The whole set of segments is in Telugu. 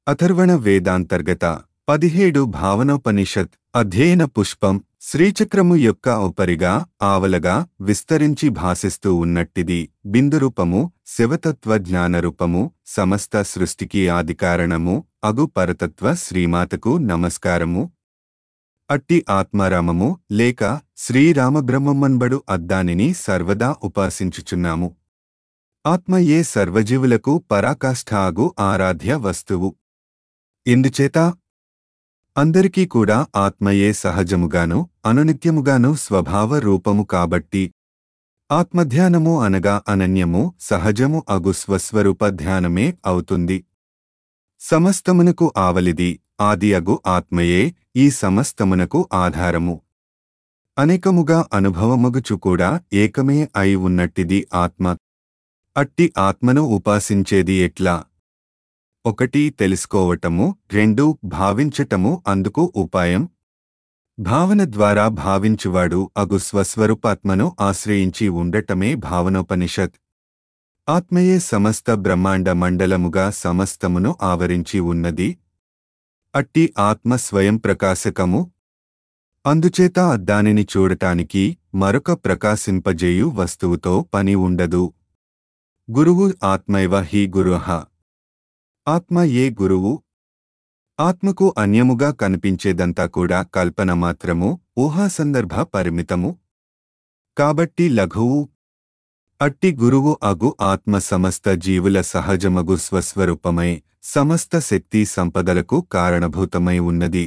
అథర్వణ వేదాంతర్గత పదిహేడు భావనోపనిషత్ అధ్యయన పుష్పం శ్రీచక్రము యొక్క ఉపరిగా ఆవలగా విస్తరించి భాసిస్తూ ఉన్నట్టిది బిందురూపము శివతత్వ జ్ఞానరూపము సమస్త సృష్టికి ఆదికారణము అగు పరతత్వ శ్రీమాతకు నమస్కారము అట్టి ఆత్మారామము లేక శ్రీరామబ్రహ్మమన్బడు అద్దానిని సర్వదా ఉపాసించుచున్నాము ఆత్మయే సర్వజీవులకు పరాకాష్ఠాగు ఆరాధ్య వస్తువు ఇందుచేత అందరికీ కూడా ఆత్మయే సహజముగాను అనునిత్యముగాను స్వభావ రూపము కాబట్టి ఆత్మధ్యానము అనగా అనన్యము సహజము అగు స్వస్వరూప ధ్యానమే అవుతుంది సమస్తమునకు ఆవలిది ఆది అగు ఆత్మయే ఈ సమస్తమునకు ఆధారము అనేకముగా అనుభవమగుచు కూడా ఏకమే అయి ఉన్నట్టిది ఆత్మ అట్టి ఆత్మను ఉపాసించేది ఎట్లా ఒకటి తెలుసుకోవటము రెండు భావించటము అందుకు ఉపాయం భావన ద్వారా భావించువాడు అగు స్వస్వరూపాత్మను ఆశ్రయించి ఉండటమే భావనోపనిషత్ ఆత్మయే సమస్త బ్రహ్మాండ మండలముగా సమస్తమును ఆవరించి ఉన్నది అట్టి ఆత్మ స్వయం ప్రకాశకము అందుచేత దానిని చూడటానికి మరొక ప్రకాశింపజేయు వస్తువుతో పని ఉండదు గురువు ఆత్మైవ హి గురుహ ఆత్మ ఏ గురువు ఆత్మకు అన్యముగా కనిపించేదంతా కూడా కల్పన మాత్రము ఊహా సందర్భ పరిమితము కాబట్టి లఘువు అట్టి గురువు అగు ఆత్మ సమస్త జీవుల సహజమగు స్వస్వరూపమై సమస్త శక్తి సంపదలకు కారణభూతమై ఉన్నది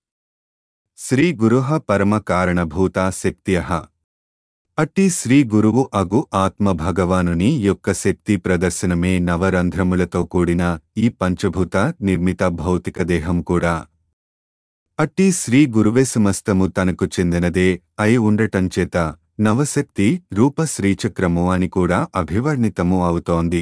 శ్రీ గురుహ పరమ కారణభూత శక్త్యః అట్టి శ్రీ గురువు అగు ఆత్మ భగవానుని యొక్క శక్తి ప్రదర్శనమే నవరంధ్రములతో కూడిన ఈ పంచభూత నిర్మిత భౌతిక దేహం కూడా అట్టి శ్రీ గురువే సమస్తము తనకు చెందినదే అయి ఉండటంచేత నవశక్తి రూప శ్రీచక్రము అని కూడా అభివర్ణితము అవుతోంది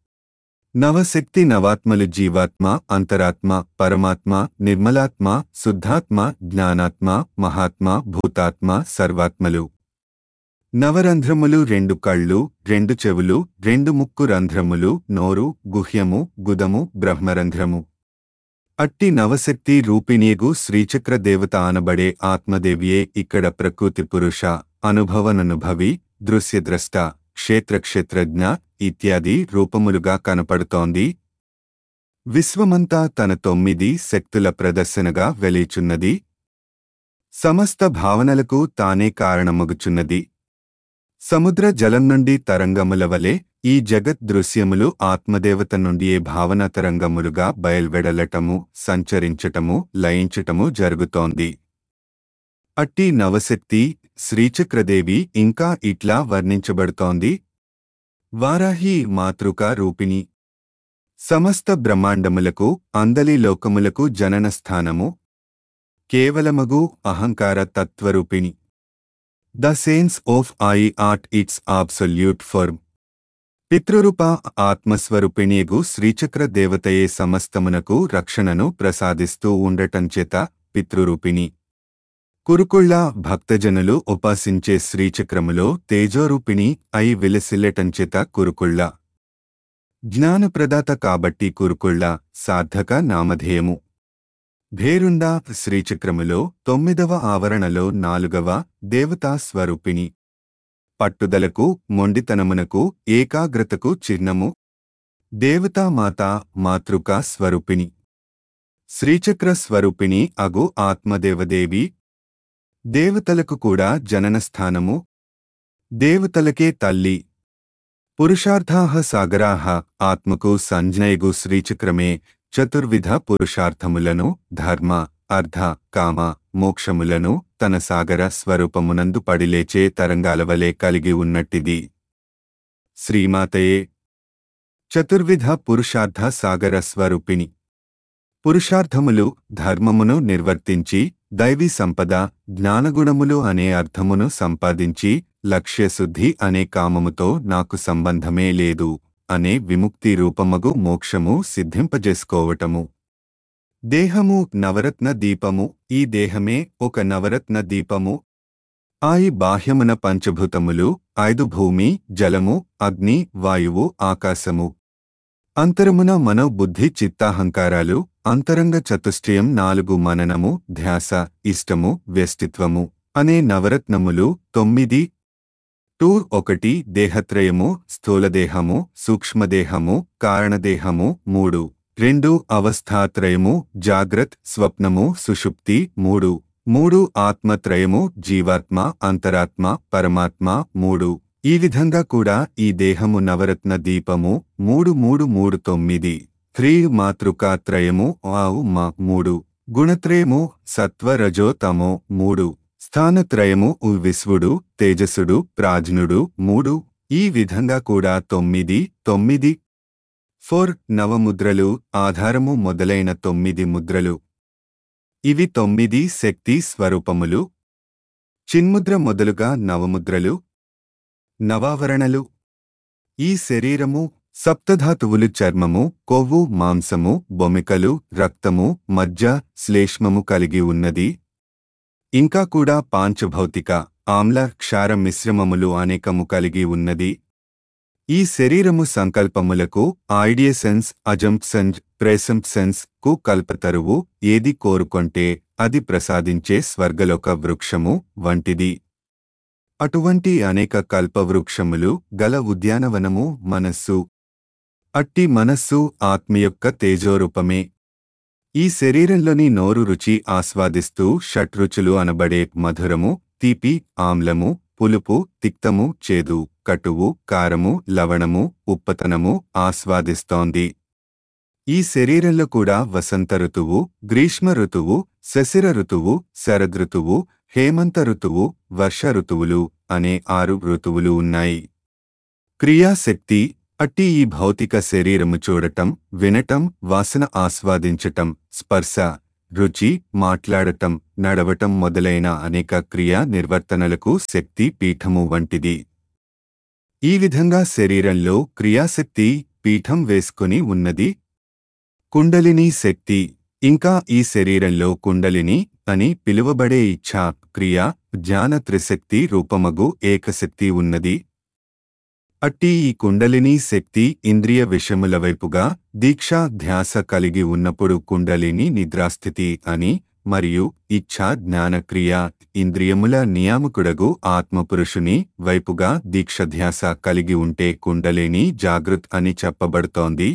నవశక్తి నవాత్మలు జీవాత్మ అంతరాత్మ పరమాత్మ నిర్మలాత్మ శుద్ధాత్మ జ్ఞానాత్మ మహాత్మ భూతాత్మ సర్వాత్మలు నవరంధ్రములు రెండు కళ్ళు రెండు చెవులు రెండు ముక్కు రంధ్రములు నోరు గుహ్యము గుదము బ్రహ్మరంధ్రము అట్టి నవశక్తి రూపిణీగు శ్రీచక్ర దేవత అనబడే ఆత్మదేవియే ఇక్కడ ప్రకృతి పురుష అనుభవననుభవి దృశ్యద్రష్ట క్షేత్రక్షేత్రజ్ఞ ఇత్యాది రూపములుగా కనపడుతోంది విశ్వమంతా తన తొమ్మిది శక్తుల ప్రదర్శనగా వెలీచున్నది సమస్త భావనలకు తానే కారణమగుచున్నది సముద్ర జలం నుండి తరంగముల వలె ఈ జగత్ దృశ్యములు ఆత్మదేవత నుండియే భావన తరంగములుగా బయల్వెడలటము సంచరించటము లయించటము జరుగుతోంది అట్టి నవశక్తి శ్రీచక్రదేవి ఇంకా ఇట్లా వర్ణించబడుతోంది వారాహి మాతృక రూపిణి సమస్త బ్రహ్మాండములకు అందలి లోకములకు జనన స్థానము కేవలమగు అహంకార తత్వరూపిణి the sense of I art it's absolute firm పితృరూప ఆత్మస్వరూపిణియగు శ్రీచక్ర దేవతయే సమస్తమునకు రక్షణను ప్రసాదిస్తూ ఉండటంచేత పితృరూపిణి కురుకుళ్ళ భక్తజనులు ఉపాసించే శ్రీచక్రములో తేజోరూపిణి అయి విలసిల్లటంచేత కురుకుళ్ళ జ్ఞానప్రదాత కాబట్టి కురుకుళ్ళ సార్థక నామధేయము భేరుండా శ్రీచక్రములో తొమ్మిదవ ఆవరణలో నాలుగవ దేవతా స్వరూపిణి పట్టుదలకు మొండితనమునకు ఏకాగ్రతకు చిహ్నము దేవతామాత మాతృకా స్వరూపిణి శ్రీచక్ర స్వరూపిణి అగు ఆత్మదేవదేవి దేవతలకు కూడా జననస్థానము దేవతలకే తల్లి పురుషార్థాహ సాగరాహ ఆత్మకు సంజ్ఞయగు శ్రీచక్రమే చతుర్విధ పురుషార్థములను ధర్మ అర్ధ కామ మోక్షములను తన సాగర స్వరూపమునందు పడిలేచే తరంగాలవలే కలిగి ఉన్నట్టిది శ్రీమాతయే చతుర్విధ పురుషార్థ సాగర స్వరూపిణి పురుషార్థములు ధర్మమును నిర్వర్తించి దైవీ సంపద జ్ఞానగుణములు అనే అర్థమును సంపాదించి లక్ష్యశుద్ధి అనే కామముతో నాకు సంబంధమే లేదు అనే విముక్తి రూపమగు మోక్షము సిద్ధింపజేసుకోవటము దేహము నవరత్న దీపము ఈ దేహమే ఒక నవరత్న దీపము ఆయి బాహ్యమున పంచభూతములు ఐదు భూమి జలము అగ్ని వాయువు ఆకాశము అంతరమున మనో బుద్ధి చిత్తాహంకారాలు అంతరంగ చతుష్టయం నాలుగు మననము ధ్యాస ఇష్టము వ్యస్తిత్వము అనే నవరత్నములు తొమ్మిది టూర్ ఒకటి దేహత్రయము స్థూలదేహము సూక్ష్మదేహము కారణదేహము మూడు రెండు అవస్థాత్రయము జాగ్రత్ స్వప్నము సుషుప్తి మూడు మూడు ఆత్మత్రయము జీవాత్మ అంతరాత్మ పరమాత్మ మూడు ఈ విధంగా కూడా ఈ దేహము నవరత్న దీపము మూడు మూడు మూడు తొమ్మిది త్రీ మాతృకాత్రయము ఆవు మా మూడు గుణత్రయము సత్వ రజో తమో మూడు స్థానత్రయము ఉ విశ్వుడు తేజసుడు ప్రాజ్ఞుడు మూడు ఈ విధంగా కూడా తొమ్మిది తొమ్మిది ఫోర్ నవముద్రలు ఆధారము మొదలైన తొమ్మిది ముద్రలు ఇవి తొమ్మిది శక్తి స్వరూపములు చిన్ముద్ర మొదలుగా నవముద్రలు నవావరణలు ఈ శరీరము సప్తధాతువులు చర్మము కొవ్వు మాంసము బొమికలు రక్తము మజ్జ శ్లేష్మము కలిగి ఉన్నది ఇంకా కూడా పాంచభౌతిక ఆమ్ల క్షార మిశ్రమములు అనేకము కలిగి ఉన్నది ఈ శరీరము సంకల్పములకు ఐడియసెన్స్ అజంప్సెన్స్ ప్రెసంప్సెన్స్ కు కల్పతరువు ఏది కోరుకొంటే అది ప్రసాదించే స్వర్గలోక వృక్షము వంటిది అటువంటి అనేక కల్పవృక్షములు గల ఉద్యానవనము మనస్సు అట్టి మనస్సు ఆత్మ యొక్క తేజోరూపమే ఈ శరీరంలోని నోరు రుచి ఆస్వాదిస్తూ షట్రుచులు అనబడే మధురము తీపి ఆమ్లము పులుపు తిక్తము చేదు కటువు కారము లవణము ఉప్పతనము ఆస్వాదిస్తోంది ఈ శరీరంలో కూడా వసంత ఋతువు గ్రీష్మ ఋతువు శశిర ఋతువు శరదృతువు హేమంత ఋతువు వర్ష ఋతువులు అనే ఆరు ఋతువులు ఉన్నాయి క్రియాశక్తి అట్టి ఈ భౌతిక శరీరము చూడటం వినటం వాసన ఆస్వాదించటం స్పర్శ రుచి మాట్లాడటం నడవటం మొదలైన అనేక క్రియా నిర్వర్తనలకు శక్తి పీఠము వంటిది ఈ విధంగా శరీరంలో క్రియాశక్తి పీఠం వేసుకుని ఉన్నది కుండలిని శక్తి ఇంకా ఈ శరీరంలో కుండలిని అని పిలువబడే ఇచ్ఛా క్రియ జ్ఞాన త్రిశక్తి రూపమగు ఏకశక్తి ఉన్నది అట్టి ఈ కుండలిని శక్తి ఇంద్రియ విషముల వైపుగా దీక్షా ధ్యాస కలిగి ఉన్నప్పుడు కుండలిని నిద్రాస్థితి అని మరియు ఇచ్ఛా జ్ఞానక్రియ ఇంద్రియముల నియామకుడగు ఆత్మపురుషుని వైపుగా దీక్షధ్యాస కలిగి ఉంటే కుండలిని జాగృత్ అని చెప్పబడుతోంది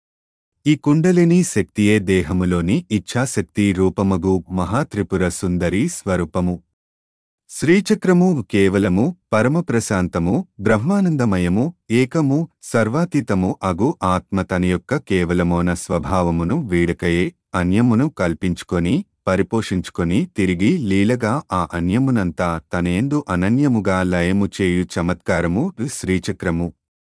ఈ కుండలిని శక్తియే దేహములోని ఇచ్ఛాశక్తి రూపమగు మహాత్రిపుర సుందరి స్వరూపము శ్రీచక్రము కేవలము పరమప్రశాంతము బ్రహ్మానందమయము ఏకము సర్వాతీతము అగు ఆత్మ తన యొక్క కేవలమోన స్వభావమును వీడకయే అన్యమును కల్పించుకొని పరిపోషించుకొని తిరిగి లీలగా ఆ అన్యమునంతా తనేందు అనన్యముగా లయము చేయు చమత్కారము శ్రీచక్రము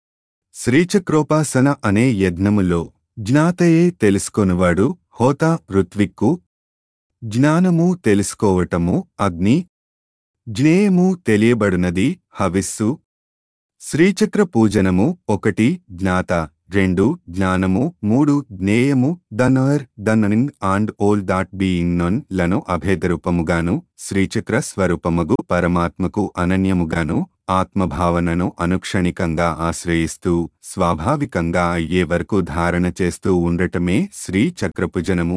శ్రీచక్రోపాసన అనే యజ్ఞములో జ్ఞాతయే తెలుసుకొనువాడు హోత ఋత్విక్కు జ్ఞానము తెలుసుకోవటము అగ్ని జ్ఞేయము తెలియబడునది హవిస్సు శ్రీచక్ర పూజనము ఒకటి జ్ఞాత రెండు జ్ఞానము మూడు జ్ఞేయము the knower the knowing and all that being known లను అభేదరూపముగాను శ్రీచక్ర స్వరూపమగు పరమాత్మకు అనన్యముగాను ఆత్మభావనను అనుక్షణికంగా ఆశ్రయిస్తూ స్వాభావికంగా అయ్యే వరకు ధారణ చేస్తూ ఉండటమే శ్రీ చక్రపుజనము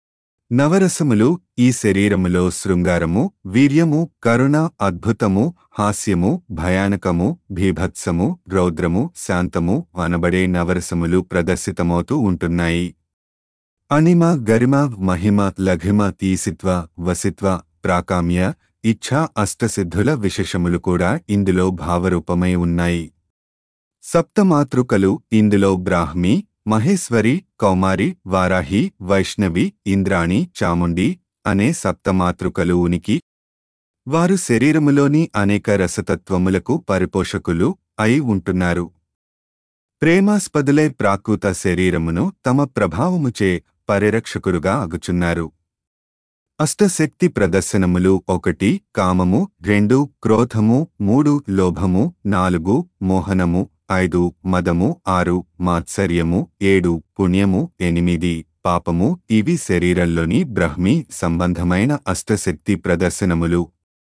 నవరసములు ఈ శరీరములో శృంగారము వీర్యము కరుణ అద్భుతము హాస్యము భయానకము భీభత్సము రౌద్రము శాంతము అనబడే నవరసములు ప్రదర్శితమవుతూ ఉంటున్నాయి అనిమ గరిమ మహిమ లఘిమ తీసిత్వ వసిత్వ ప్రాకామ్య ఇచ్ఛా అష్టసిద్ధుల విశేషములు కూడా ఇందులో భావరూపమై ఉన్నాయి సప్తమాతృకలు ఇందులో బ్రాహ్మి మహేశ్వరి కౌమారి వారాహి వైష్ణవి ఇంద్రాణి చాముండి అనే సప్తమాతృకలు ఉనికి వారు శరీరములోని అనేక రసతత్వములకు పరిపోషకులు అయి ఉంటున్నారు ప్రేమాస్పదులై ప్రాకృత శరీరమును తమ ప్రభావముచే పరిరక్షకులుగా అగుచున్నారు అష్టశక్తి ప్రదర్శనములు ఒకటి కామము రెండు క్రోధము మూడు లోభము నాలుగు మోహనము ఐదు మదము ఆరు మాత్సర్యము ఏడు పుణ్యము ఎనిమిది పాపము ఇవి శరీరంలోని బ్రహ్మి సంబంధమైన అష్టశక్తి ప్రదర్శనములు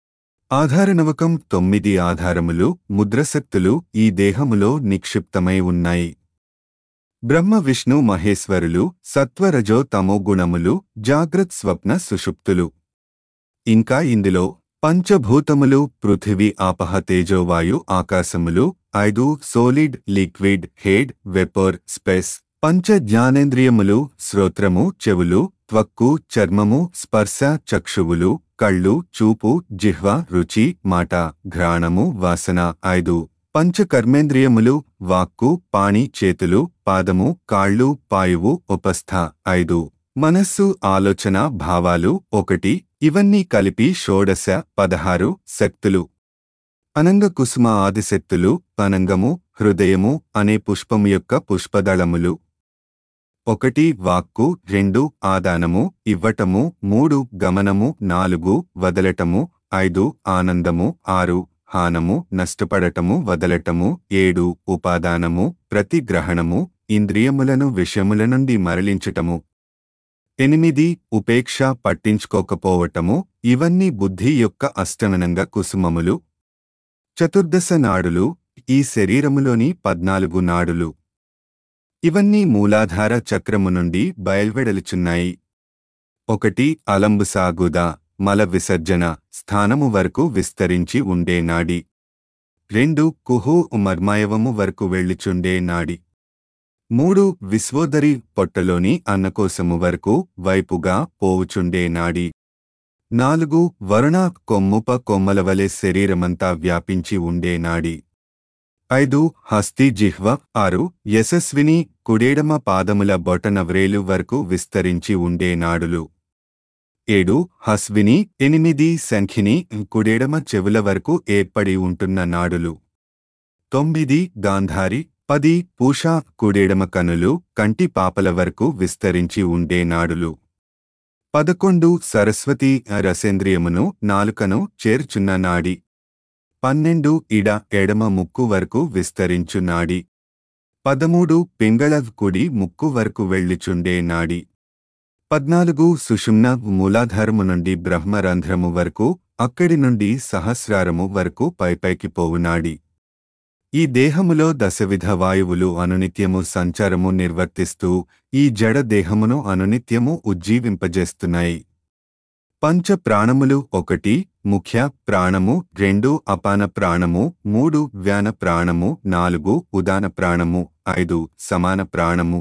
ఆధారనవకం తొమ్మిది ఆధారములు ముద్రశక్తులు ఈ దేహములో నిక్షిప్తమై ఉన్నాయి బ్రహ్మ విష్ణు మహేశ్వరులు సత్వరజో తమో గుణములు జాగ్రత్ స్వప్న సుషుప్తులు ఇంకా ఇందులో పంచభూతములు పృథివీ ఆపహ తేజోవాయు ఆకాశములు ఐదు solid liquid heat vapour space పంచ జ్ఞానేంద్రియములు శ్రోత్రము చెవులు త్వక్కు చర్మము స్పర్శ చక్షువులు కళ్ళు చూపు జిహ్వ రుచి మాట ఘ్రాణము వాసన ఐదు పంచకర్మేంద్రియములు వాక్కు పాణి చేతులు పాదము కాళ్ళు పాయువు ఉపస్థ ఐదు మనస్సు ఆలోచన భావాలు ఒకటి ఇవన్నీ కలిపి షోడశ పదహారు శక్తులు అనంగ కుసుమ ఆదిశక్తులు అనంగము హృదయము అనే పుష్పము యొక్క పుష్పదళములు ఒకటి వాక్కు రెండు ఆదానము ఇవ్వటము మూడు గమనము నాలుగు వదలటము ఐదు ఆనందము ఆరు హానము నష్టపడటము వదలటము ఏడు ఉపాదానము ప్రతిగ్రహణము ఇంద్రియములను విషయముల నుండి మరలించటము ఎనిమిది ఉపేక్ష పట్టించుకోకపోవటము ఇవన్నీ బుద్ధి యొక్క అష్టమనంగా కుసుమములు చతుర్దశ నాడులు ఈ శరీరములోని పద్నాలుగు నాడులు ఇవన్నీ మూలాధార చక్రము నుండి బయల్వెడలుచున్నాయి ఒకటి అలంబు సాగుదా మల విసర్జన స్థానము వరకు విస్తరించి ఉండే నాడి రెండు కుహు మర్మాయవము వరకు వెళ్ళుచుండే నాడి మూడు విశ్వోదరి పొట్టలోని అన్నకోశము వరకు వైపుగా పోవుచుండే నాడి నాలుగు వరుణ కొమ్ముప కొమ్మలవలె శరీరమంతా వ్యాపించి ఉండే నాడి ఐదు హస్తి జిహ్వ ఆరు యశస్విని కుడేడమ పాదముల బొటన వ్రేలు వరకు విస్తరించి ఉండే నాడులు ఏడు హస్విని ఎనిమిది సంఖ్యని కుడేడమ చెవుల వరకు ఏర్పడి ఉంటున్న నాడులు తొమ్మిది గాంధారి పది పూష కుడేడమ కనులు కంటి పాపల వరకు విస్తరించి ఉండే నాడులు పదకొండు సరస్వతి రసేంద్రియమును నాలుకను చేర్చున్న నాడి పన్నెండు ఇడ ఎడమ ముక్కు వరకు విస్తరించు నాడి పదమూడు పింగళ కుడి ముక్కు వరకు వెళ్ళుచుండే నాడి పద్నాలుగు సుషుమ్న మూలాధారము నుండి బ్రహ్మరంధ్రము వరకు అక్కడి నుండి సహస్రారము వరకు పైపైకి పోవు నాడి ఈ దేహములో దశవిధ వాయువులు అనునిత్యము సంచారము నిర్వర్తిస్తూ ఈ జడ దేహమును అనునిత్యము ఉజ్జీవింపజేస్తున్నాయి పంచ ప్రాణములు ఒకటి ముఖ్య ప్రాణము రెండు అపాన ప్రాణము మూడు వ్యాన ప్రాణము నాలుగు ఉదాన ప్రాణము ఐదు సమాన ప్రాణము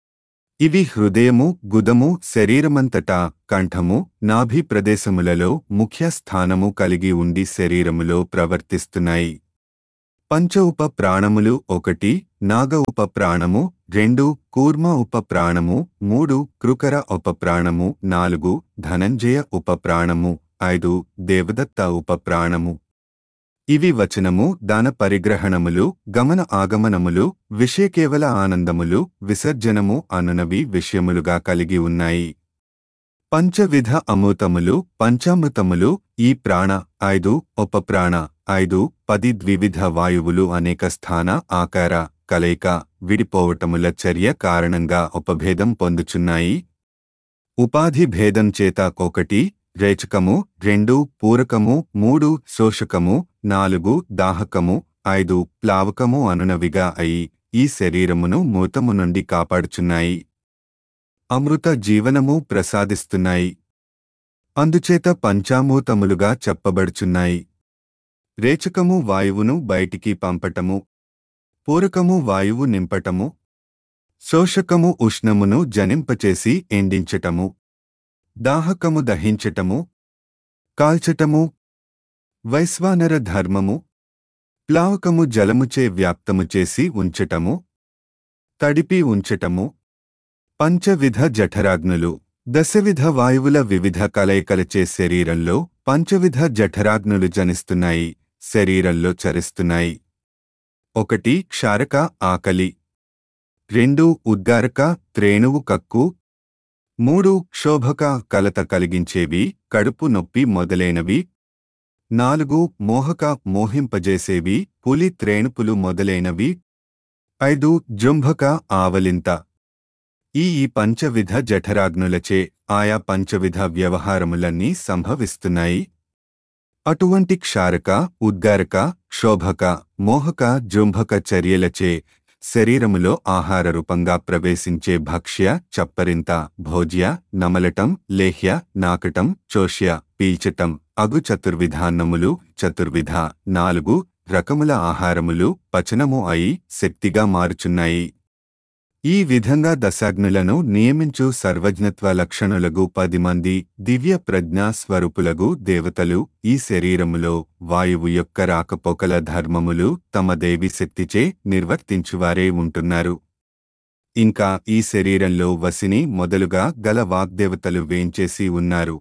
ఇవి హృదయము గుదము శరీరమంతటా కంఠము నాభి ప్రదేశములలో ముఖ్య స్థానము కలిగి ఉండి శరీరములో ప్రవర్తిస్తున్నాయి పంచ ఉప ప్రాణములు ఒకటి నాగ ఉప ప్రాణము రెండు కూర్మ ఉప ప్రాణము మూడు కృకర ఉప ప్రాణము నాలుగు ధనంజయ ఉప ప్రాణము ఐదు దేవదత్త ఉప ప్రాణము ఇవి వచనము దాన పరిగ్రహణములు గమన ఆగమనములు విషయకేవల ఆనందములు విసర్జనము అనునవి విషయములుగా కలిగి ఉన్నాయి పంచవిధ అమృతములు పంచామృతములు ఈ ప్రాణ ఐదు ఉప ప్రాణ ఐదు పది ద్వివిధ వాయువులు అనేక స్థాన ఆకార కలయిక విడిపోవటముల చర్య కారణంగా ఉపభేదం పొందుచున్నాయి ఉపాధి భేదం చేత ఒకటి రేచకము రెండు పూరకము మూడు శోషకము నాలుగు దాహకము ఐదు ప్లావకము అనునవిగా అయి ఈ శరీరమును మూతము నుండి కాపాడుచున్నాయి అమృత జీవనము ప్రసాదిస్తున్నాయి అందుచేత పంచామూతములుగా చెప్పబడుచున్నాయి రేచకము వాయువును బయటికి పంపటము పూరకము వాయువు నింపటము శోషకము ఉష్ణమును జనింపచేసి ఎండించటము దాహకము దహించటము కాల్చటము వైశ్వానర ధర్మము ప్లావకము జలముచే వ్యాప్తము చేసి ఉంచటము తడిపి ఉంచటము పంచవిధ జఠరాగ్నులు దశవిధ వాయువుల వివిధ కలయికలచే శరీరంలో పంచవిధ జఠరాగ్నులు జనిస్తున్నాయి శరీరంలో చరిస్తున్నాయి ఒకటి క్షారక ఆకలి రెండు ఉద్గారక త్రేణువు కక్కు మూడు క్షోభక కలత కలిగించేవి కడుపు నొప్పి మొదలైనవి నాలుగు మోహక మోహింపజేసేవి పులి త్రేణుపులు మొదలైనవి ఐదు జుంభక ఆవలింత ఈ ఈ పంచవిధ జఠరాగ్నులచే ఆయా పంచవిధ వ్యవహారములన్నీ సంభవిస్తున్నాయి అటువంటి క్షారక ఉద్గారక క్షోభక మోహక జుంభక చర్యలచే శరీరములో ఆహార రూపంగా ప్రవేశించే భక్ష్య చప్పరింత భోజ్య నమలటం లేహ్య నాకటం చోష్య పీల్చటం అగు చతుర్విధాన్నములు చతుర్విధ నాలుగు రకముల ఆహారములు పచనము అయి శక్తిగా మారుచున్నాయి ఈ విధంగా దశాగ్నులను నియమించు సర్వజ్ఞత్వ లక్షణులగు పది మంది దివ్య ప్రజ్ఞా స్వరూపులగు దేవతలు ఈ శరీరములో వాయువు యొక్క రాకపోకల ధర్మములు తమ దేవి శక్తిచే నిర్వర్తించువారే ఉంటున్నారు ఇంకా ఈ శరీరంలో వసిని మొదలుగా గల వాగ్దేవతలు వేంచేసి ఉన్నారు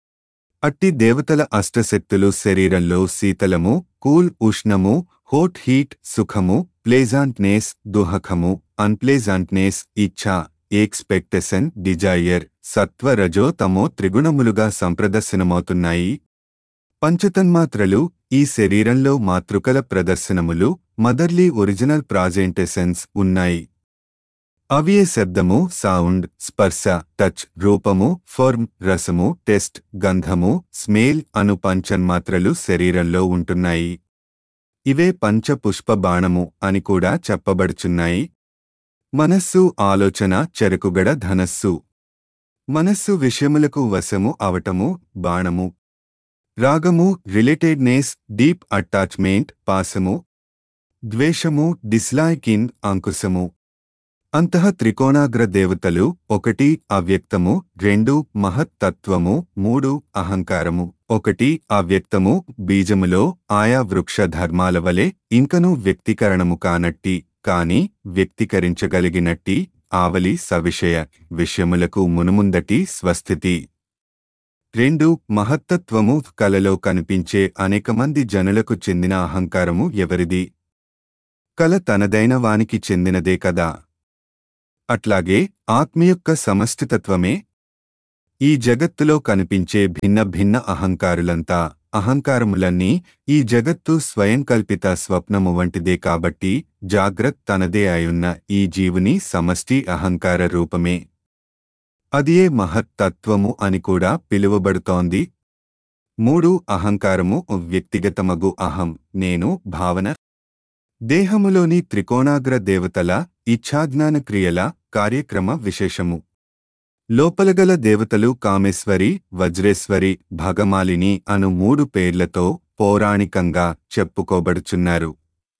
అట్టి దేవతల అష్టశక్తులు శరీరంలో శీతలము కూల్ ఉష్ణము హోట్ హీట్ సుఖము ప్లేజాంట్నేస్ దుహకము అన్ప్లేజాంట్నేస్ ఇచ్ఛా ఎక్స్పెక్టెషన్ డిజైర్ సత్వ రజో తమో త్రిగుణములుగా సంప్రదర్శనమవుతున్నాయి పంచతన్మాత్రలు ఈ శరీరంలో మాతృకల ప్రదర్శనములు మదర్లీ ఒరిజినల్ ప్రాజెంటేషన్స్ ఉన్నాయి అవియే శబ్దము సౌండ్ స్పర్శ టచ్ రూపము ఫార్మ్ రసము టెస్ట్ గంధము స్మేల్ అను పంచన్మాత్రలు శరీరంలో ఉంటున్నాయి ఇవే పంచపుష్ప బాణము అని కూడా చెప్పబడుచున్నాయి మనస్సు ఆలోచన చెరుకుగడ ధనస్సు మనస్సు విషయములకు వశము అవటము బాణము రాగము రిలేటెడ్నెస్ డీప్ అటాచ్మెంట్ పాసము ద్వేషము డిస్లైకిన్ అంకుశము అంతః త్రికోణాగ్ర దేవతలు ఒకటి అవ్యక్తము రెండు మహత్తత్వము మూడు అహంకారము ఒకటి అవ్యక్తము బీజములో ఆయా వృక్ష ధర్మాల వలె ఇంకనూ వ్యక్తీకరణము కానట్టి కాని వ్యక్తీకరించగలిగినట్టి ఆవలి సవిషయ విషయములకు మునుముందటి స్వస్థితి రెండు మహత్తత్వము కలలో కనిపించే అనేక మంది జనులకు చెందిన అహంకారము ఎవరిది కల తనదైన వానికి చెందినదే కదా అట్లాగే ఆత్మ యొక్క సమష్టితత్వమే ఈ జగత్తులో కనిపించే భిన్న భిన్న అహంకారులంతా అహంకారములన్నీ ఈ జగత్తు స్వయం కల్పిత స్వప్నము వంటిదే కాబట్టి జాగ్రత్త తనదే అయున్న ఈ జీవుని సమష్టి అహంకార రూపమే అదియే మహత్తత్వము అని కూడా పిలువబడుతోంది మూడు అహంకారము వ్యక్తిగతమగు అహం నేను భావన దేహములోని త్రికోణాగ్ర దేవతల ఇచ్ఛాజ్ఞాన క్రియల కార్యక్రమ విశేషము లోపలగల దేవతలు కామేశ్వరి వజ్రేశ్వరి భగమాలిని అను మూడు పేర్లతో పౌరాణికంగా చెప్పుకోబడుచున్నారు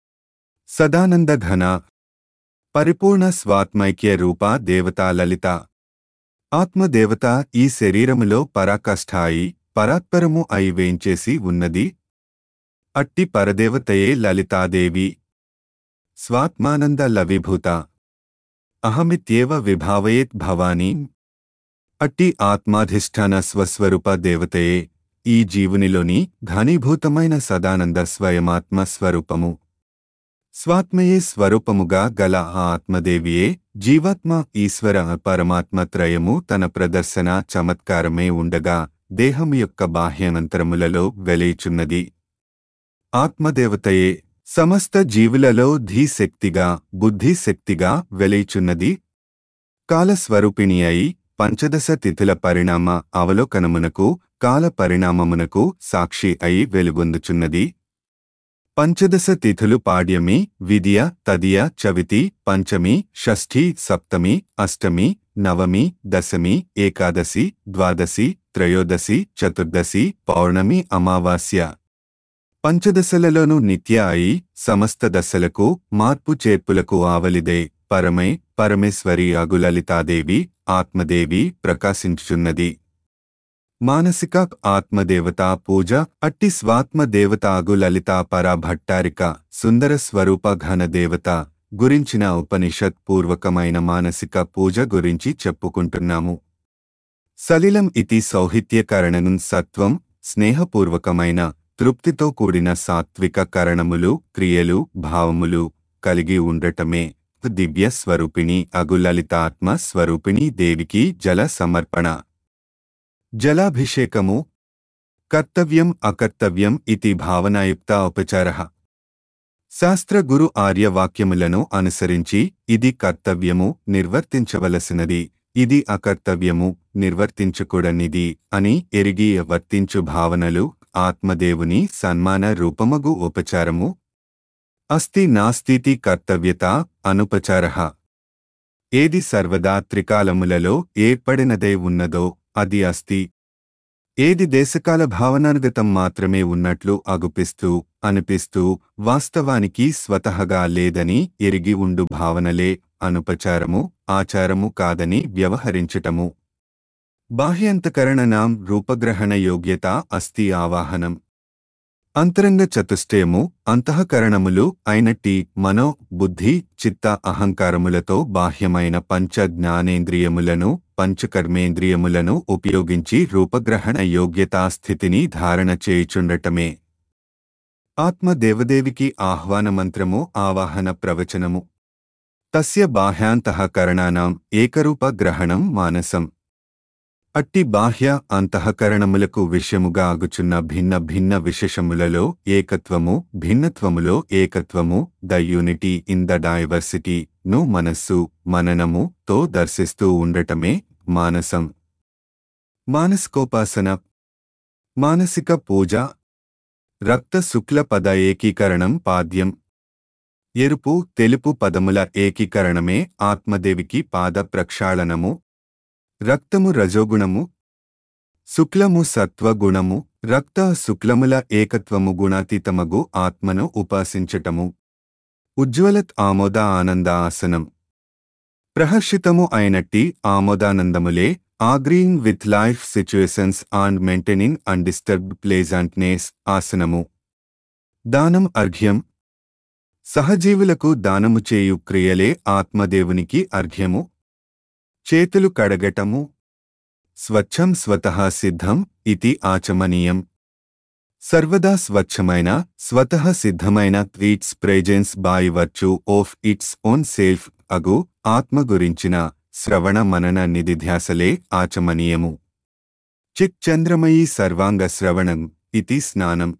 సదానంద ఘన పరిపూర్ణ స్వాత్మైక్య రూప దేవతా లలిత ఆత్మదేవత ఈ శరీరములో పరాకాష్ఠాయి పరాత్పరము అయి వేంచేసి ఉన్నది అట్టి పరదేవతయే లలితాదేవి స్వాత్మానంద లవిభూత అహమిత్యేవ విభావయేత్ భవానీ అట్టి ఆత్మాధిష్టాన స్వస్వరూప దేవతయే ఈ జీవునిలోని ఘనీభూతమైన సదానంద స్వయమాత్మ స్వరూపము స్వాత్మయే స్వరూపముగా గల ఆ ఆత్మదేవియే జీవాత్మ ఈశ్వర పరమాత్మ త్రయము తన ప్రదర్శన చమత్కారమే ఉండగా దేహము యొక్క బాహ్యంతరములలో వెలేచున్నది ఆత్మదేవతయే సమస్త జీవులలో ధీశక్తిగా బుద్ధిశక్తిగా వెలేచున్నది కాలస్వరూపిణి అయి పంచదశ తిథుల పరిణామ అవలోకనమునకు కాల పరిణామమునకు సాక్షి అయి వెలుగొందుచున్నది పంచదశ తిథులు పాడ్యమి విద్య తదియ చవితి పంచమి షష్ఠి సప్తమి అష్టమి నవమి దశమి ఏకాదశి ద్వాదశి త్రయోదశి చతుర్దశి పౌర్ణమి అమావాస్య పంచదశలలోనూ నిత్య అయి సమస్త దశలకు మార్పు చేర్పులకు ఆవలిదే పరమై పరమేశ్వరి అగులలితాదేవి ఆత్మదేవి ప్రకాశించుచున్నది మానసిక ఆత్మదేవతా పూజ అట్టి స్వాత్మదేవతాగు లలితా పరాభట్టారిక సుందర స్వరూప ఘన దేవత గురించిన ఉపనిషత్ పూర్వకమైన మానసిక పూజ గురించి చెప్పుకుంటున్నాము సలిలం ఇతి సౌహిత్యకరణను సత్వం స్నేహపూర్వకమైన తృప్తితో కూడిన సాత్విక కరణములు క్రియలు భావములు కలిగి ఉండటమే దివ్య స్వరూపిణి అగులలితాత్మ స్వరూపిణి దేవికి జల సమర్పణ జలాభిషేకము కర్తవ్యం అకర్తవ్యం ఇతి భావనాయుక్త ఉపచార శాస్త్ర గురు ఆర్యవాక్యములను అనుసరించి ఇది కర్తవ్యము నిర్వర్తించవలసినది ఇది అకర్తవ్యము నిర్వర్తించకూడనిది అని ఎరిగి వర్తించు భావనలు ఆత్మదేవుని సన్మాన రూపమగు ఉపచారము అస్తి నాస్తితి కర్తవ్యత అనుపచార ఏది సర్వదా త్రికాలములలో ఏర్పడినదే ఉన్నదో అది అస్తి ఏది దేశకాల భావనానుగతం మాత్రమే ఉన్నట్లు అగుపిస్తూ అనిపిస్తూ వాస్తవానికి స్వతహగా లేదని ఎరిగి ఉండు భావనలే అనుపచారము ఆచారము కాదని వ్యవహరించటము బాహ్యంతకరణనాం రూపగ్రహణ యోగ్యత అస్తి ఆవాహనం అంతరంగ చతుష్టయము అంతఃకరణములు అయినట్టి మనో బుద్ధి చిత్త అహంకారములతో బాహ్యమైన పంచ జ్ఞానేంద్రియములను పంచకర్మేంద్రియములను ఉపయోగించి రూపగ్రహణ యోగ్యతా స్థితిని ధారణ చేయుచుండటమే ఆత్మదేవదేవికి ఆహ్వాన మంత్రము ఆవాహన ప్రవచనము తస్య బాహ్యాంతఃకరణానాం ఏకరూప గ్రహణం మానసం అట్టి బాహ్య అంతఃకరణములకు విషయముగా ఆగుచున్న భిన్న భిన్న విశేషములలో ఏకత్వము భిన్నత్వములో ఏకత్వము the unity in the diversity ను మనస్సు మననము తో దర్శిస్తూ ఉండటమే మానసం మానసికోపాసన మానసిక పూజ రక్త శుక్ల పద ఏకీకరణం పాద్యం ఎరుపు తెలుపు పదముల ఏకీకరణమే ఆత్మదేవికి పాద ప్రక్షాళనము రక్తము రజోగుణము శుక్లము సత్వగుణము రక్త శుక్లముల ఏకత్వము గుణాతీతమగు ఆత్మను ఉపాసించటము ఉజ్వలత్ ఆమోద ఆనంద ఆసనం ప్రహర్షితము అయినట్టి ఆమోదానందములే agreeing with life situations and maintaining undisturbed pleasantness ఆసనము దానం అర్ఘ్యం సహజీవులకు దానము చేయు క్రియలే ఆత్మదేవునికి అర్ఘ్యము చేతులు కడగటము స్వచ్ఛం స్వతః సిద్ధం ఇది ఆచమనీయం సర్వదా స్వచ్ఛమైన స్వతః సిద్ధమైన its presence by virtue of its own self అగు ఆత్మ గురించిన శ్రవణ మనన నిధిధ్యాసలే ఆచమనీయము చిత్ చంద్రమయీ సర్వాంగ శ్రవణం ఇది స్నానం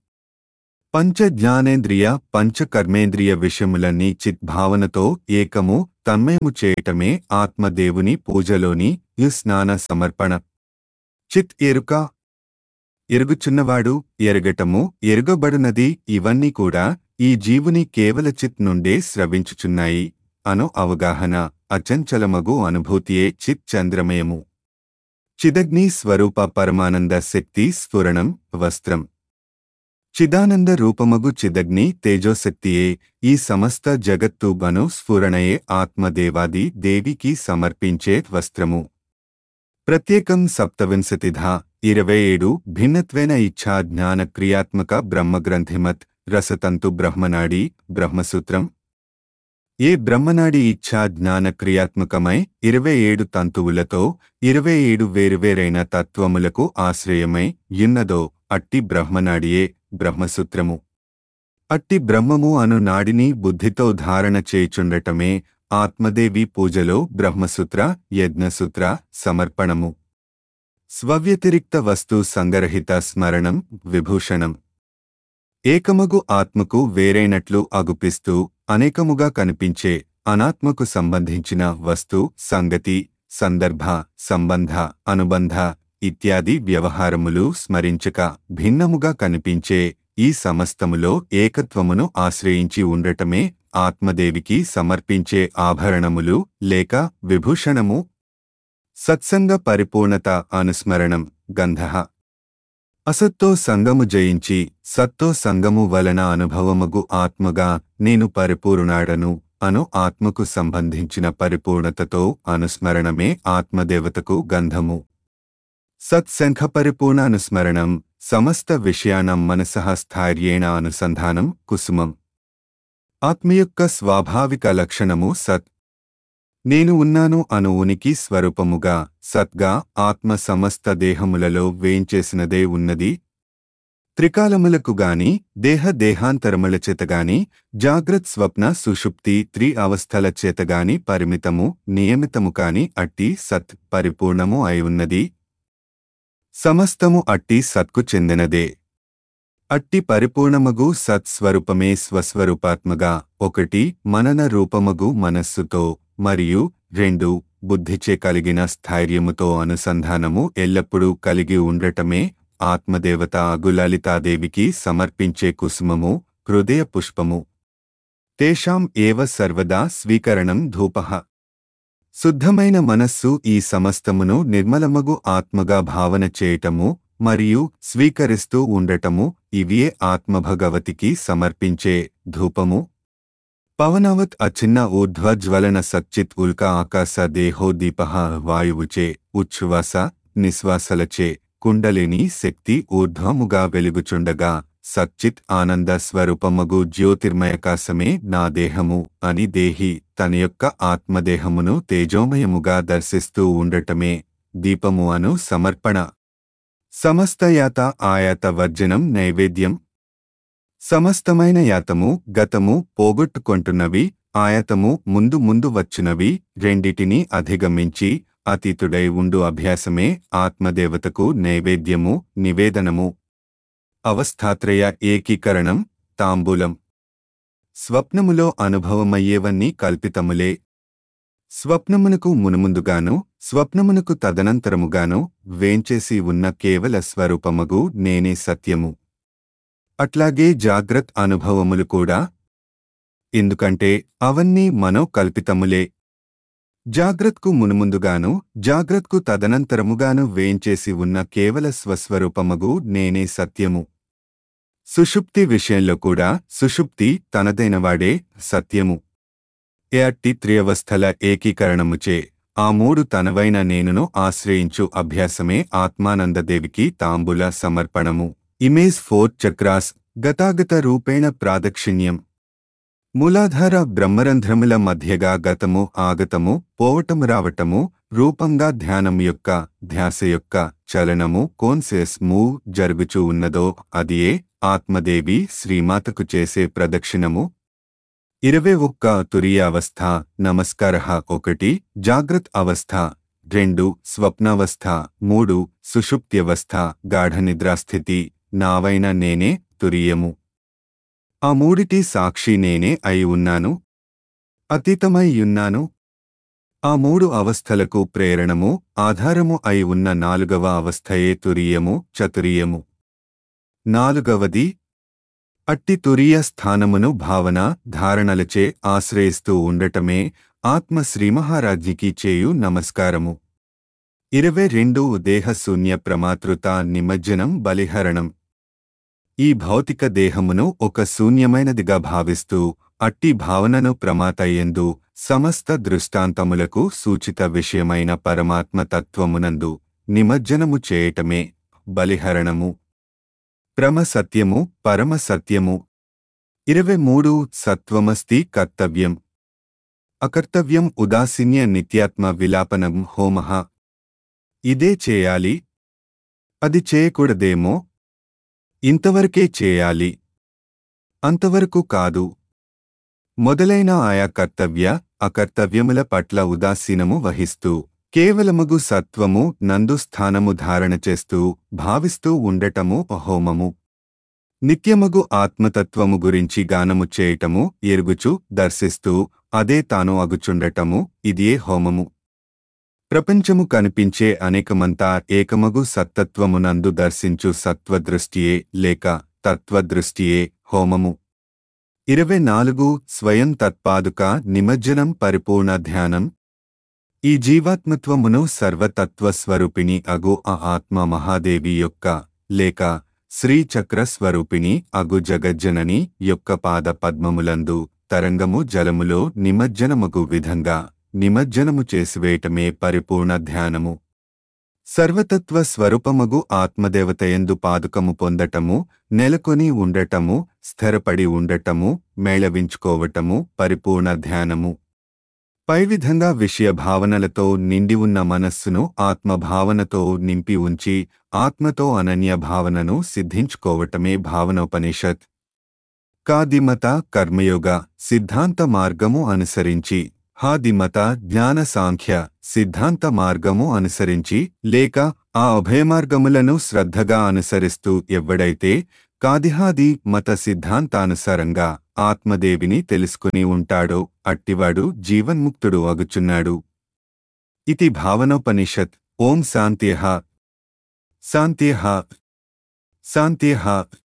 పంచ జ్ఞానేంద్రియ పంచ కర్మేంద్రియ విషయములన్నీ చిద్భావనతో ఏకము తన్మయము చేయటమే ఆత్మదేవుని పూజలోని యు స్నాన సమర్పణ చిత్ ఎరుక ఎరుగుచున్నవాడు ఎరగటము ఎరుగబడునది ఇవన్నీ కూడా ఈ జీవుని కేవల చిత్ నుండే స్రవించుచున్నాయి అను అవగాహన అచంచలమగు అనుభూతియే చిత్ చంద్రమయము చిదగ్ని స్వరూప పరమానంద శక్తి స్ఫురణం వస్త్రం చిదానంద రూపమగు చిదగ్ని తేజోశక్తియే ఈ సమస్త జగత్తు గను స్ఫురణయే ఆత్మదేవాది దేవికి సమర్పించే వస్త్రము ప్రత్యేకం సప్తవింశతిధా ఇరవై ఏడు భిన్నత్వేన ఇచ్ఛా జ్ఞాన క్రియాత్మక బ్రహ్మగ్రంథిమత్ రసతంతు బ్రహ్మనాడి బ్రహ్మసూత్రం ఏ బ్రహ్మనాడి ఇచ్ఛా జ్ఞాన క్రియాత్మకమై ఇరవై ఏడు తంతువులతో ఇరవై ఏడు వేరువేరైన తత్వములకు ఆశ్రయమై యున్నదో అట్టి బ్రహ్మనాడియే బ్రహ్మసూత్రము అట్టి బ్రహ్మము అను నాడిని బుద్ధితో ధారణ చేయుచుండటమే ఆత్మదేవి పూజలో బ్రహ్మసూత్ర యజ్ఞసూత్ర సమర్పణము స్వవ్యతిరిక్త వస్తు సంగరహిత స్మరణం విభూషణం ఏకమగు ఆత్మకు వేరైనట్లు అగుపిస్తూ అనేకముగా కనిపించే అనాత్మకు సంబంధించిన వస్తు సంగతి సందర్భ సంబంధ అనుబంధ ఇత్యాది వ్యవహారములు స్మరించక భిన్నముగా కనిపించే ఈ సమస్తములో ఏకత్వమును ఆశ్రయించి ఉండటమే ఆత్మదేవికి సమర్పించే ఆభరణములు లేక విభూషణము సత్సంగ పరిపూర్ణత అనుస్మరణం గంధ అసత్తో సంగము జయించి సత్తో సంగము వలన అనుభవమగు ఆత్మగా నేను పరిపూర్ణాడను అను ఆత్మకు సంబంధించిన పరిపూర్ణతతో అనుస్మరణమే ఆత్మదేవతకు గంధము సత్సంఖ పరిపూర్ణ అనుస్మరణం సమస్త విషయానం మనసః స్థైర్యేణ అనుసంధానం కుసుమం ఆత్మ యొక్క స్వాభావిక లక్షణము సత్ నేను ఉన్నాను అను ఉనికి స్వరూపముగా సత్గా ఆత్మ సమస్త దేహములలో వేంచేసినదే ఉన్నది త్రికాలములకు గాని దేహ దేహాంతరముల చేతగాని జాగ్రత్ స్వప్న సుషుప్తి త్రి అవస్థల చేతగాని పరిమితము నియమితము కాని అట్టి సత్ పరిపూర్ణము అయి ఉన్నది సమస్తము అట్టి సత్కు చెందినదే అట్టి పరిపూర్ణమగు సత్స్వరూపమే స్వస్వరూపాత్మగా ఒకటి మనన రూపమగు మనస్సుతో మరియు రెండు బుద్ధిచే కలిగిన స్థైర్యముతో అనుసంధానము ఎల్లప్పుడూ కలిగి ఉండటమే ఆత్మదేవత అగులలితాదేవికి సమర్పించే కుసుమము హృదయ పుష్పము తేషాం ఏవ సర్వదా స్వీకరణం ధూపః శుద్ధమైన మనస్సు ఈ సమస్తమును నిర్మలమగు ఆత్మగా భావన చేయటము మరియు స్వీకరిస్తూ ఉండటము ఇవియే ఆత్మభగవతికి సమర్పించే ధూపము పవనవత్ అచిన్న ఊర్ధ్వజ్వలన సచ్చిత్ ఉల్క ఆకాశ దేహోదీప వాయువుచే ఉచ్ఛ్వాస నిశ్వాసలచే కుండలిని శక్తి ఊర్ధ్వముగా వెలుగుచుండగా సచ్చిత్ ఆనంద స్వరూపమగు జ్యోతిర్మయకాశమే నా దేహము అని దేహి తన యొక్క ఆత్మదేహమును తేజోమయముగా దర్శిస్తూ ఉండటమే దీపము అను సమర్పణ సమస్త యాత ఆయాత వర్జనం నైవేద్యం సమస్తమైన యాతము గతము పోగొట్టుకొంటున్నవి ఆయతము ముందు ముందు వచ్చినవి రెండిటిని అధిగమించి అతీతుడై ఉండు అభ్యాసమే ఆత్మదేవతకు నైవేద్యము నివేదనము అవస్థాత్రయ ఏకీకరణం తాంబూలం స్వప్నములో అనుభవమయ్యేవన్నీ కల్పితములే స్వప్నమునకు మునుముందుగాను స్వప్నమునకు తదనంతరముగాను వేంచేసి ఉన్న కేవల స్వరూపమగు నేనే సత్యము అట్లాగే జాగ్రత్ అనుభవములు కూడా ఎందుకంటే అవన్నీ మనోకల్పితములే జాగ్రత్కు మునుముందుగాను జాగ్రత్కు తదనంతరముగాను వేంచేసి ఉన్న కేవల స్వస్వరూపమగు నేనే సత్యము సుషుప్తి విషయంలో కూడా సుషుప్తి తనదైనవాడే సత్యము ఏ అట్టి త్రియవస్థల ఏకీకరణముచే ఆ మూడు తనవైన నేనును ఆశ్రయించు అభ్యాసమే ఆత్మానందదేవికి తాంబుల సమర్పణము ఇమేజ్ ఫోర్ చక్రాస్ గతాగత రూపేణ ప్రాదక్షిణ్యం మూలాధార బ్రహ్మరంధ్రముల మధ్యగా గతము ఆగతము పోవటము రావటము రూపంగా ధ్యానం యొక్క ధ్యాస యొక్క చలనము కోన్సెస్ మూవ్ జరుగుచూ ఉన్నదో అదియే ఆత్మదేవి శ్రీమాతకు చేసే ప్రదక్షిణము ఇరవై ఒక్క తురియ అవస్థ నమస్కార ఒకటి జాగ్రత్ అవస్థ రెండు స్వప్నావస్థ మూడు సుషుప్త్యవస్థ గాఢనిద్రాస్థితి నావైన నేనే తురియము ఆ మూడిటి సాక్షి నేనే అయి ఉన్నాను అతీతమై ఉన్నాను ఆ మూడు అవస్థలకు ప్రేరణము ఆధారము అయి ఉన్న నాలుగవ అవస్థయే తురియము చతురియము నాలుగవది అట్టి తురియ స్థానమును భావన ధారణలచే ఆశ్రయిస్తూ ఉండటమే ఆత్మ శ్రీమహారాజ్ఞికి చేయు నమస్కారము ఇరవై రెండు దేహశూన్య ప్రమాతృత నిమజ్జనం బలిహరణం ఈ భౌతిక దేహమును ఒక శూన్యమైనదిగా భావిస్తూ అట్టి భావనను ప్రమాతయ్యందు సమస్త దృష్టాంతములకు సూచిత విషయమైన పరమాత్మ తత్వమునందు నిమజ్జనము చేయటమే బలిహరణము ప్రమ సత్యము పరమ సత్యము ఇరవై మూడు సత్వమస్తి కర్తవ్యం అకర్తవ్యం ఉదాసీన్య నిత్యాత్మ విలాపనం హోమః ఇదే చేయాలి అది చేయకూడదేమో ఇంతవరకే చేయాలి అంతవరకు కాదు మొదలైన ఆయా కర్తవ్య అకర్తవ్యముల పట్ల ఉదాసీనము వహిస్తూ కేవలమగు సత్వము నందు స్థానము ధారణ చేస్తూ భావిస్తూ ఉండటము హోమము నిత్యమగు ఆత్మతత్వము గురించి గానము చేయటము ఎరుగుచు దర్శిస్తూ అదే తాను అగుచుండటము ఇదియే హోమము ప్రపంచము కనిపించే అనేకమంతా ఏకమగు సత్తత్వమునందు దర్శించు సత్వదృష్టియే లేక తత్వదృష్టియే హోమము ఇరవై నాలుగు స్వయం తత్పాదుక నిమజ్జనం పరిపూర్ణ ధ్యానం ఈ జీవాత్మత్వమును సర్వతత్వస్వరూపిణి అగు ఆ ఆత్మ మహాదేవి యొక్క లేక శ్రీచక్ర స్వరూపిణి అగు జగజ్జనని యొక్క పాద పద్మములందు తరంగము జలములో నిమజ్జనమగు విధంగా నిమజ్జనము చేసివేయటమే పరిపూర్ణ ధ్యానము సర్వతత్వ స్వరూపమగు ఆత్మదేవతయందు పాదుకము పొందటము నెలకొని ఉండటము స్థిరపడి ఉండటము మేళవించుకోవటము పరిపూర్ణ ధ్యానము పై విధంగా విషయ భావనలతో నిండి ఉన్న మనస్సును ఆత్మభావనతో నింపి ఉంచి ఆత్మతో అనన్య భావనను సిద్ధించుకోవటమే భావనోపనిషత్ కాదిమత కర్మయోగ సిద్ధాంత మార్గము అనుసరించి హాదిమత జ్ఞాన సాంఖ్య సిద్ధాంత మార్గము అనుసరించి లేక ఆ అభయమార్గములను శ్రద్ధగా అనుసరిస్తూ ఎవ్వడైతే కాదిహాది మత సిద్ధాంతానుసారంగా ఆత్మదేవిని తెలుసుకుని ఉంటాడో అట్టివాడు జీవన్ముక్తుడు అగుచున్నాడు ఇది భావనోపనిషత్ ఓం శాంత్యః శాంత్యః శాంత్యః